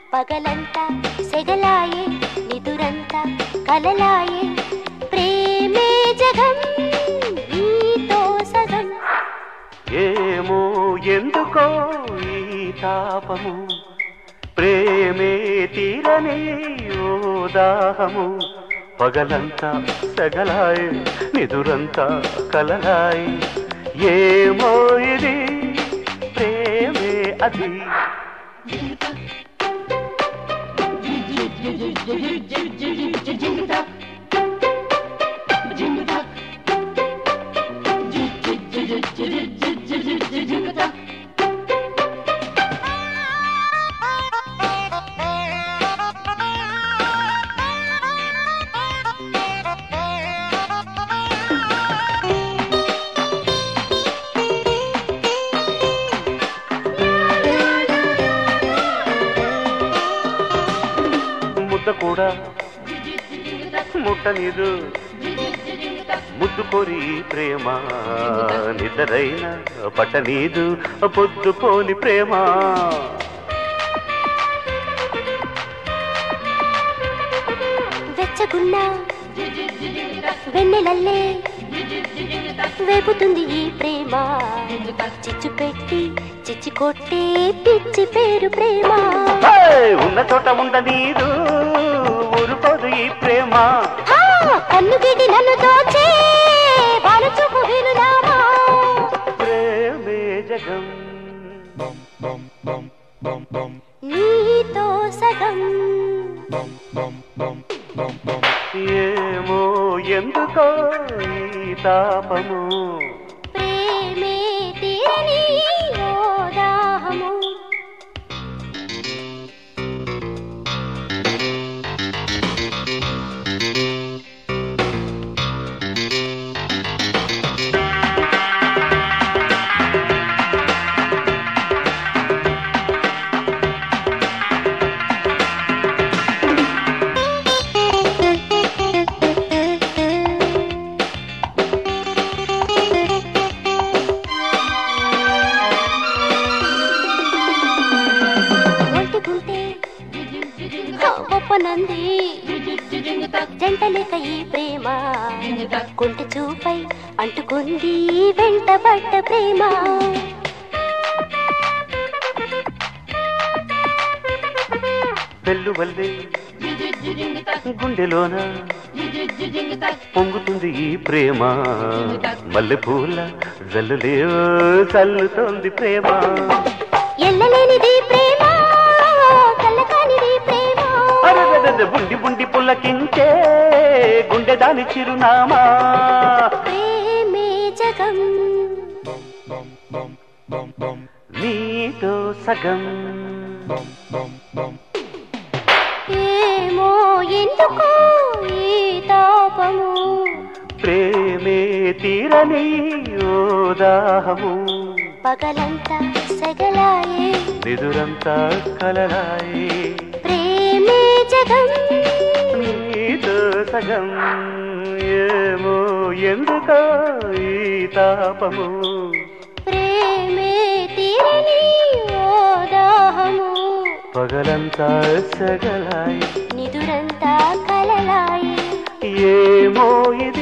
పగలంతా సెగలాయే నిదురంతా కలలాయే ప్రేమే జగం నీతో సగం ఏమో ఎందుకో ఈ తాపము ప్రేమే తీరని ఓ దాహము పగలంతా సగలాయి నిదురంతా కలలాయి ఏమో ఇది ప్రేమే అది ముద్ద కూడా ముట్ట నీరు ముద్దు కొరి ప్రేమ నిద్రైన పట్ట నీదు పొద్దు పోని ప్రేమ వెచ్చగున్న వెన్నెలల్లే వేపుతుంది ఈ ప్రేమ చిచ్చు పెట్టి చిచ్చి కొట్టే పిచ్చి పేరు ప్రేమ హే! ఉన్న చోట ఉండ నీరు ఊరుకోదు ఈ ప్రేమ ఆ, కన్ను గిడి నన్ను దోచే వారు చూపు వినులామా ప్రేమే జగం నీతో సగం ఏమో ఎందుకో ఈ తాపము ప్రేమే తీరని ఓ దాహము ఒంటికుంటే గొప్పనంది జంట లేక ఈ ప్రేమ కొంటి చూపై అంటుకుంది వెంటబడ్డ ప్రేమ వెళ్ళు వల్లే గుండెలోన పొంగుతుంది ఈ ప్రేమ మల్లెపూల జల్లులేవో చల్లుతోంది ప్రేమ ఎల్లలేనిది ప్రేమ కళ్ళకానిది ప్రేమ అరెరెరెరె, బుండి బుండి పుల్లకించే గుండె దాని చిరునామా ప్రేమే జగం నీతో సగం ఏమో ఎందుకో ఈ తాపము ప్రేమే తీరని ఓ దాహము పగలంతా సెగలాయే నిదురంతా కలలాయి ప్రేమే జగం నీతో సగం ఏమో ఎందుకో ఈ తాపము ప్రేమే తీరని ఓ దాహము పగలంతా సగలాయి నిదురంతా కలలాయి ఏమో ఇది